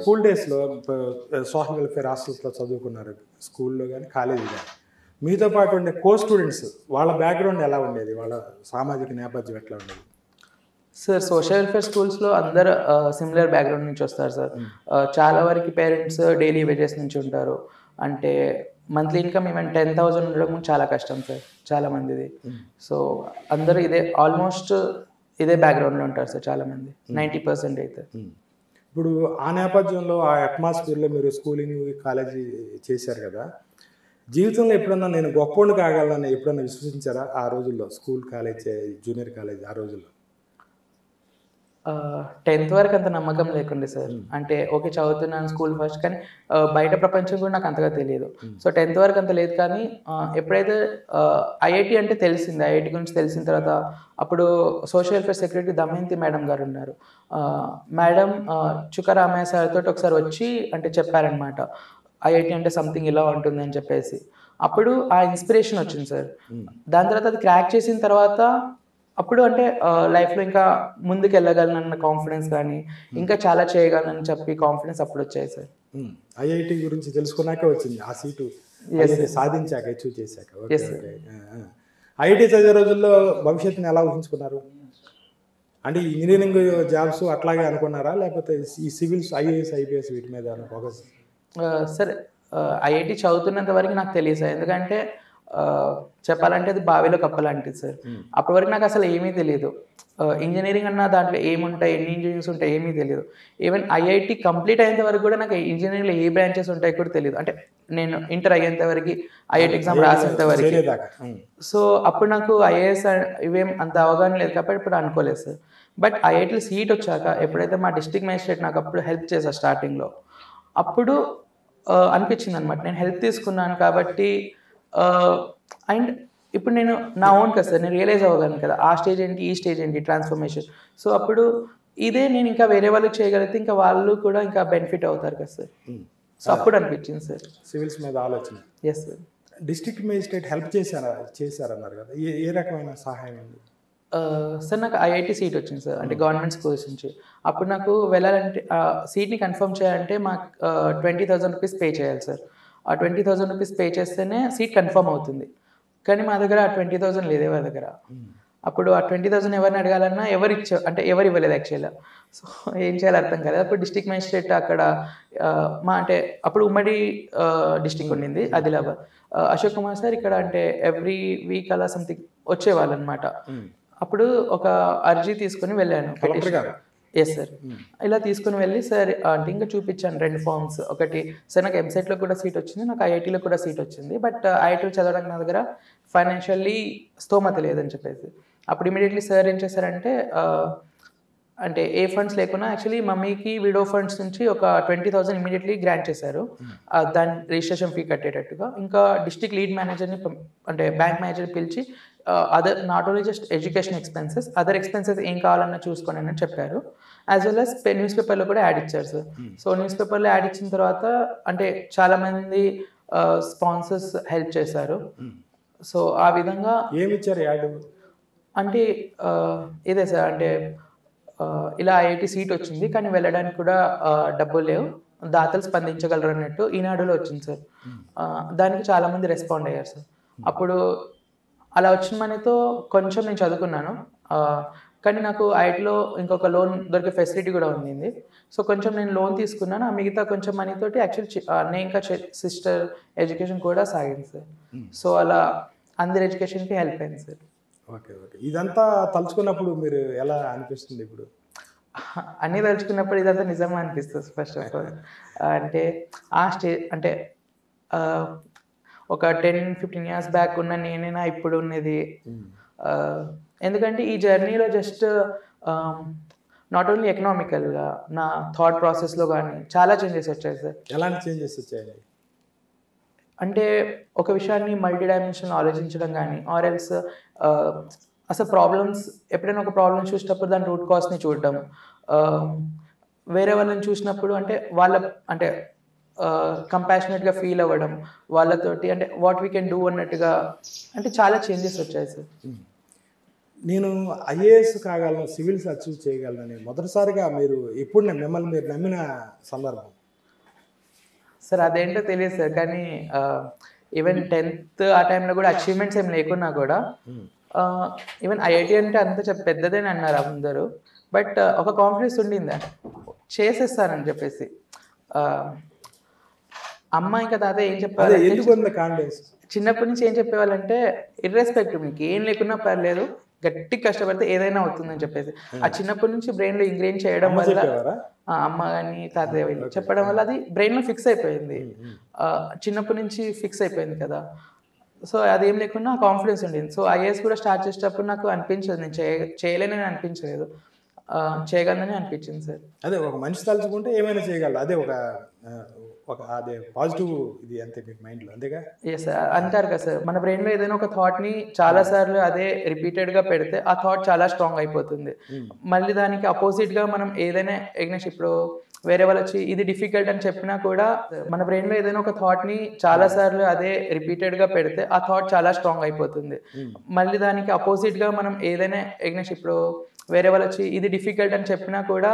School డేస్లో social welfare హాస్టల్స్లో చదువుకున్నారు స్కూల్లో కానీ కాలేజీ కానీ మీతో పాటు ఉండే కో స్టూడెంట్స్ వాళ్ళ బ్యాక్గ్రౌండ్ ఎలా ఉండేది వాళ్ళ సామాజిక నేపథ్యం ఎట్లా ఉండేది సార్ సోషల్ వెల్ఫేర్ స్కూల్స్లో అందరు సిమిలర్ బ్యాక్గ్రౌండ్ నుంచి వస్తారు సార్ చాలా వరకు పేరెంట్స్ డైలీ వేజెస్ నుంచి ఉంటారు అంటే monthly income even ten thousand ఉండడం చాలా కష్టం సార్ చాలా మందిది సో అందరూ ఇదే ఆల్మోస్ట్ ఇదే బ్యాక్గ్రౌండ్లో ఉంటారు సార్ చాలా మంది నైంటీ పర్సెంట్ అయితే ఇప్పుడు ఆ నేపథ్యంలో ఆ అట్మాస్ఫియర్లో మీరు స్కూలింగ్ కాలేజీ చేశారు కదా జీవితంలో ఎప్పుడన్నా నేను గొప్పోడిని కాగలనని ఎప్పుడన్నా విశ్వసించారా ఆ రోజుల్లో స్కూల్ కాలేజ్ జూనియర్ కాలేజ్ ఆ రోజుల్లో టెన్త్ వరకు అంత నమ్మకం లేకుండే సార్ అంటే ఓకే చదువుతున్నాను స్కూల్ ఫస్ట్ కానీ ఆ, బయట ప్రపంచం కూడా నాకు అంతగా తెలియదు సో టెన్త్ వరకు అంత లేదు కానీ ఆ, ఎప్పుడైతే ఐఐటి అంటే తెలిసింది ఐఐటి గురించి తెలిసిన తర్వాత అప్పుడు social welfare secretary Damayanti madam గారు ఉన్నారు ఆ, మేడం ఆ, చుక్కరామయ్య సార్ తోటి ఒకసారి వచ్చి అంటే చెప్పారనమాట ఐఐటి అంటే సంథింగ్ ఇలా ఉంటుంది అని చెప్పేసి అప్పుడు ఆ ఇన్స్పిరేషన్ వచ్చింది సార్ దాని తర్వాత అది క్రాక్ చేసిన తర్వాత అప్పుడు అంటే లైఫ్లో ఇంకా ముందుకు వెళ్ళగలనన్న కాన్ఫిడెన్స్ కానీ ఇంకా చాలా చేయగలనని చెప్పి కాన్ఫిడెన్స్ అప్పుడు వచ్చాయి సార్ ఐఐటి గురించి తెలుసుకున్నాకే వచ్చింది ఆ సీటు IIT సాధించాక అచీవ్ చేశాక ఓకే ఓకే ఐఐటి చదివే రోజుల్లో భవిష్యత్తుని ఎలా ఊహించుకున్నారు అంటే ఇంజనీరింగ్ జాబ్స్ అట్లాగే అనుకున్నారా లేకపోతే ఈ సివిల్స్ ఐఏఎస్ ఐపీఎస్ వీటి మీద ఫోకస్ ఆ, సరే ఐఐటి చదువుతున్నంత వరకు నాకు తెలియదు సార్ ఎందుకంటే ఆ, చెప్పాలంటే అది బావిలో కప్పలాంటిది సార్ అప్పటి వరకు నాకు అసలు ఏమీ తెలియదు ఇంజనీరింగ్ అన్న దాంట్లో ఏముంటాయి ఎన్ని ఇంజనీరింగ్స్ ఉంటాయి ఏమీ తెలియదు ఈవెన్ ఐఐటి కంప్లీట్ అయ్యేంత వరకు కూడా నాకు ఇంజనీరింగ్లో ఏ బ్రాంచెస్ ఉంటాయి కూడా తెలియదు అంటే నేను ఇంటర్ అయ్యేంత వరకు ఐఐటి ఎగ్జామ్ రాసేంత వరకు చేరేదాకా ఉమ్. సో అప్పుడు నాకు ఐఏఎస్ ఇవేం అంత అవగాహన లేదు కాబట్టి ఇప్పుడు అనుకోలేదు సార్ బట్ ఐఐటీలో సీట్ వచ్చాక ఎప్పుడైతే మా డిస్ట్రిక్ట్ మేజిస్ట్రేట్ నాకు అప్పుడు హెల్ప్ చేశారు స్టార్టింగ్లో అప్పుడు ఆ, అనిపించింది అనమాట నేను హెల్ప్ తీసుకున్నాను కాబట్టి అండ్ ఇప్పుడు నేను నా ఓన్ కదా సార్ నేను రియలైజ్ అవ్వగలను కదా ఆ స్టేజ్ ఏంటి ఈ స్టేజ్ ఏంటి ట్రాన్స్ఫర్మేషన్ సో అప్పుడు ఇదే నేను ఇంకా వేరే వాళ్ళకి చేయగలిగితే ఇంకా వాళ్ళు కూడా ఇంకా బెనిఫిట్ అవుతారు కదా సార్ సో అప్పుడు అనిపించింది సార్ సివిల్స్ మీద ఆలోచన yes sir district magistrate help చేశారా చేశారన్నారు కదా ఏ ఏ రకమైన సహాయం అండి ఆ, సార్ నాకు ఐఐటి సీట్ వచ్చింది సార్ అంటే గవర్నమెంట్ స్కూల్స్ నుంచి అప్పుడు నాకు వెళ్ళాలంటే ఆ సీట్ని కన్ఫర్మ్ చేయాలంటే మాకు ట్వంటీ థౌసండ్ రూపీస్ పే చేయాలి సార్ ఆ ట్వంటీ థౌసండ్ రూపీస్ పే చేస్తేనే సీట్ కన్ఫర్మ్ అవుతుంది కానీ మా దగ్గర ఆ ట్వంటీ థౌసండ్ లేదు ఎవరి దగ్గర అప్పుడు ఆ ట్వంటీ థౌసండ్ ఎవరిని అడగాలన్నా ఎవరు ఇచ్చా అంటే ఎవరు ఇవ్వలేదు యాక్చువల్గా సో ఏం చేయాలో అర్థం కాలేదు అప్పుడు డిస్ట్రిక్ట్ మేజిస్ట్రేట్ అక్కడ ఆ, మా అంటే అప్పుడు ఉమ్మడి డిస్టిక్ ఉండింది ఆదిలాబాద్ ఆ, అశోక్ కుమార్ సార్ ఇక్కడ అంటే ఎవ్రీ వీక్ అలా సంథింగ్ వచ్చేవాళ్ళు అనమాట అప్పుడు ఒక అర్జీ తీసుకుని వెళ్ళాను కలెక్టర్ గారు ఎస్ సార్ ఇలా తీసుకుని వెళ్ళి సార్ అంటే ఇంకా చూపించాను రెండు ఫార్మ్స్ ఒకటి సార్ నాకు ఎంసెట్లో కూడా సీట్ వచ్చింది నాకు ఐఐటీలో కూడా సీట్ వచ్చింది బట్ ఐఐటీలో చదవడానికి నా దగ్గర ఫైనాన్షియల్లీ స్తోమత లేదని చెప్పేసి అప్పుడు ఇమీడియట్లీ సార్ ఏం చేశారంటే ఆ, అంటే ఏ ఫండ్స్ లేకున్నా యాక్చువల్లీ మమ్మీకి విడో ఫండ్స్ నుంచి ఒక ట్వంటీ థౌసండ్ ఇమీడియట్లీ గ్రాంట్ చేశారు ఆ, దాని రిజిస్ట్రేషన్ ఫీ కట్టేటట్టుగా ఇంకా డిస్ట్రిక్ట్ లీడ్ మేనేజర్ని పం- అంటే బ్యాంక్ మేనేజర్ పిలిచి other not only just education expenses other expenses ఏం కావాలన్నా చూసుకోండి అని చెప్పారు యాజ్ వెల్ అస్ న్యూస్ పేపర్లో కూడా యాడ్ ఇచ్చారు సార్ సో న్యూస్ పేపర్లో యాడ్ ఇచ్చిన తర్వాత అంటే చాలామంది స్పాన్సర్స్ హెల్ప్ చేశారు సో ఆ విధంగా ఏమి ఇచ్చారు యాడ్ అంటే ఆ, ఇదే సార్ అంటే ఆ, ఇలా ఐఐటి సీట్ వచ్చింది కానీ వెళ్ళడానికి కూడా ఆ, డబ్బులు లేవు దాతలు స్పందించగలరు అన్నట్టు ఈనాడులో వచ్చింది సార్ ఆ, దానికి చాలామంది రెస్పాండ్ అయ్యారు సార్ అప్పుడు అలా వచ్చిన మనీతో కొంచెం నేను చదువుకున్నాను ఆ, కానీ నాకు ఐఐటిలో ఇంకొక లోన్ దొరికే ఫెసిలిటీ కూడా ఉండింది సో కొంచెం నేను లోన్ తీసుకున్నాను ఆ మిగతా కొంచెం మనీతోటి యాక్చువల్లీ నేను ఇంకా సిస్టర్ ఎడ్యుకేషన్ కూడా సాగింది సార్ సో అలా అందరి ఎడ్యుకేషన్కి హెల్ప్ అయింది సార్ ఓకే ఓకే ఇదంతా తలుచుకున్నప్పుడు మీరు ఎలా అనిపిస్తుంది ఇప్పుడు అన్నీ తలుచుకున్నప్పుడు ఇదంతా నిజమా అనిపిస్తుంది ఫస్ట్ ఆఫ్ ఆల్ అంటే ఆ స్టేజ్ అంటే ఆ, ఒక టెన్ ఫిఫ్టీన్ ఇయర్స్ బ్యాక్ ఉన్న నేనేనా ఇప్పుడు ఉన్నది ఆ, ఎందుకంటే ఈ జర్నీలో జస్ట్ నాట్ ఓన్లీ ఎకనామికల్గా నా థాట్ ప్రాసెస్లో కానీ చాలా చేంజెస్ వచ్చాయి సార్ ఎలాంటి చేంజెస్ వచ్చాయండి అంటే ఒక విషయాన్ని మల్టీ డైమెన్షన్ ఆలోచించడం కానీ ఆర్ ఎల్స్ అసలు ప్రాబ్లమ్స్ ఎప్పుడైనా ఒక ప్రాబ్లమ్ చూసినప్పుడు దాని రూట్ కాస్ని చూడడం ఆ, వేరే వాళ్ళని చూసినప్పుడు అంటే వాళ్ళ అంటే కంపాషనేట్గా ఫీల్ అవ్వడం వాళ్ళతోటి అంటే వాట్ వీ కెన్ డూ అన్నట్టుగా అంటే చాలా చేంజెస్ వచ్చాయి సార్ నేను ఐఏఎస్ కాగలను సివిల్స్ అచీవ్ చేయగలనని మొదటిసారిగా మీరు ఎప్పుడు న- మిమ్మల్ని మీరు నమ్మిన సందర్భం సార్ అదేంటో తెలియదు సార్ కానీ ఈవెన్ టెన్త్ ఆ టైంలో కూడా అచీవ్మెంట్స్ ఏం లేకున్నా కూడా ఈవెన్ ఐఐటి అంటే అంత చెప్ పెద్దదని అన్నారు అందరూ బట్ ఒక కాన్ఫిడెన్స్ ఉండింది చేసేస్తానని చెప్పేసి ఆ, అమ్మ ఇంకా తాత ఏం అదే చెప్పారు ఎందుకు ఉంది కాన్ఫిడెన్స్ చిన్నప్పటి నుంచి ఏం చెప్పేవాళ్ళంటే ఇర్రెస్పెక్టివ్ మీకు ఏం లేకున్నా పర్లేదు గట్టి కష్టపడితే ఏదైనా అవుతుందని చెప్పేసి ఆ చిన్నప్పటి నుంచి బ్రెయిన్ లో ఇంగ్రేన్ చేయడం వల్ల చెప్పేవారా ఆ అమ్మ కానీ తాతయ్య వీళ్ళు చెప్పడం వల్ల అది బ్రెయిన్ లో ఫిక్స్ అయిపోయింది ఆ, చిన్నప్పటి నుంచి ఫిక్స్ అయిపోయింది కదా సో అదేం లేకుండా కాన్ఫిడెన్స్ ఉండింది సో ఐఏఎస్ కూడా స్టార్ట్ చేసేటప్పుడు నాకు అనిపించదు నేను చేయ చేయలేనని అనిపించలేదు ఆ, చేయగలనని అనిపించింది సార్ అదే ఒక మనిషి తలుచుకుంటే ఏమైనా చేయగలరు అదే ఒక ఆ, ఒక అదే పాజిటివ్ ఇది అంతే మీకు మైండ్లో అంతేగా ఎస్ అంటారు కదా సార్ మన బ్రెయిన్ లో ఏదైనా ఒక థాట్ ని చాలా సార్లు అదే రిపీటెడ్ గా పెడితే ఆ థాట్ చాలా స్ట్రాంగ్ అయిపోతుంది మళ్ళీ దానికి అపోజిట్ గా మనం ఏదైనా ఎగ్నెస్ ఇప్పుడు వేరే వాళ్ళు వచ్చి ఇది డిఫికల్ట్ అని చెప్పినా కూడా మన బ్రెయిన్ లో ఏదైనా ఒక థాట్ ని చాలా సార్లు అదే రిపీటెడ్ గా పెడితే ఆ థాట్ చాలా స్ట్రాంగ్ అయిపోతుంది మళ్ళీ దానికి అపోజిట్ గా మనం ఏదైనా ఎగ్నెస్ ఇప్పుడు వేరే వాళ్ళు వచ్చి ఇది డిఫికల్ట్ అని చెప్పినా కూడా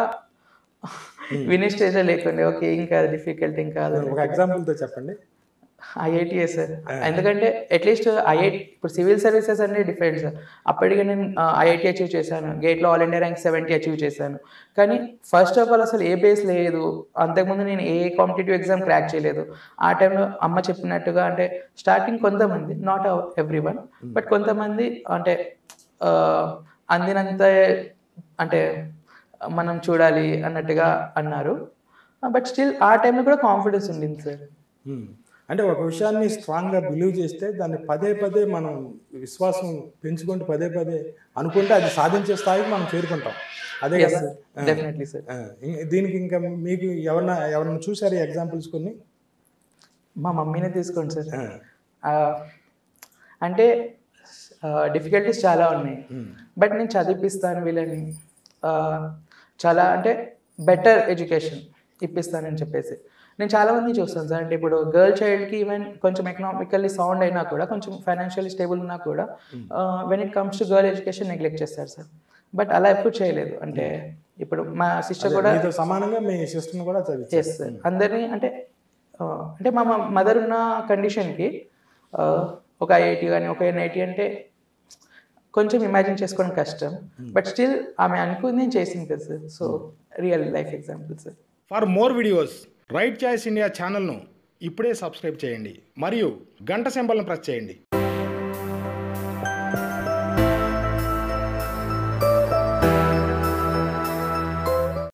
వినే స్టేజ్ లేకుండే ఓకే ఇంకా డిఫికల్ట్ ఇంకా అది ఒక ఎగ్జాంపుల్తో చెప్పండి ఐఐటిఏ సార్ ఎందుకంటే అట్లీస్ట్ ఐఐటి ఇప్పుడు సివిల్ సర్వీసెస్ అన్ని డిఫరెంట్ సార్ అప్పటికే నేను ఐఐటి అచీవ్ చేశాను గేట్లో all India rank seventy achieve చేశాను కానీ ఫస్ట్ ఆఫ్ ఆల్ అసలు ఏ బేస్ లేదు అంతకుముందు నేను ఏ కాంపిటేటివ్ ఎగ్జామ్ క్రాక్ చేయలేదు ఆ టైంలో అమ్మ చెప్పినట్టుగా అంటే స్టార్టింగ్ కొంతమంది నాట్ ఎవ్రీ వన్ బట్ కొంతమంది అంటే ఆ, అందినంత అంటే మనం చూడాలి అన్నట్టుగా అన్నారు బట్ స్టిల్ ఆ టైంలో కూడా కాన్ఫిడెన్స్ ఉండింది సార్ ఉమ్. అంటే ఒక విషయాన్ని స్ట్రాంగ్గా బిలీవ్ చేస్తే దాన్ని పదే పదే మనం విశ్వాసం పెంచుకుంటూ పదే పదే అనుకుంటే అది సాధించే స్థాయికి మనం చేరుకుంటాం అదే కదా డెఫినెట్లీ సార్ ఆ, ఇం- దీనికి ఇంకా మీకు ఎవరన్నా ఎవరన్నా చూసారు ఎగ్జాంపుల్స్ కొన్ని మా మమ్మీనే తీసుకోండి సార్ ఆ, ఆ, అంటే డిఫికల్టీస్ చాలా ఉన్నాయి బట్ నేను చదివిపిస్తాను వీళ్ళని ఆ, చాలా అంటే బెటర్ ఎడ్యుకేషన్ ఇప్పిస్తానని చెప్పేసి నేను చాలా మంది చూస్తాను సార్ అంటే ఇప్పుడు గర్ల్ చైల్డ్కి ఈవెన్ కొంచెం ఎకనామికల్లీ సౌండ్ అయినా కూడా కొంచెం ఫైనాన్షియల్లీ స్టేబుల్ ఉన్నా కూడా when it comes to girl education neglect చేస్తారు సార్ బట్ అలా ఎప్పుడు చేయలేదు అంటే ఇప్పుడు మా సిస్టర్ కూడా మీతో సమానంగా మీ సిస్టర్ని కూడా చదివి ఎస్ సార్ అందరినీ అంటే ఆ, అంటే మా మదర్ ఉన్న కండిషన్కి ఒక ఐఐటి కానీ ఒక ఎన్ఐటి అంటే కొంచెం ఇమాజిన్ చేసుకోవడం కష్టం బట్ స్టిల్ ఆమె అనుకుంది చేసింది కదా sir so real life example sir for more videos right choice India ఛానల్ను ఇప్పుడే సబ్స్క్రైబ్ చేయండి మరియు గంట సింబల్ను ప్రెస్ చేయండి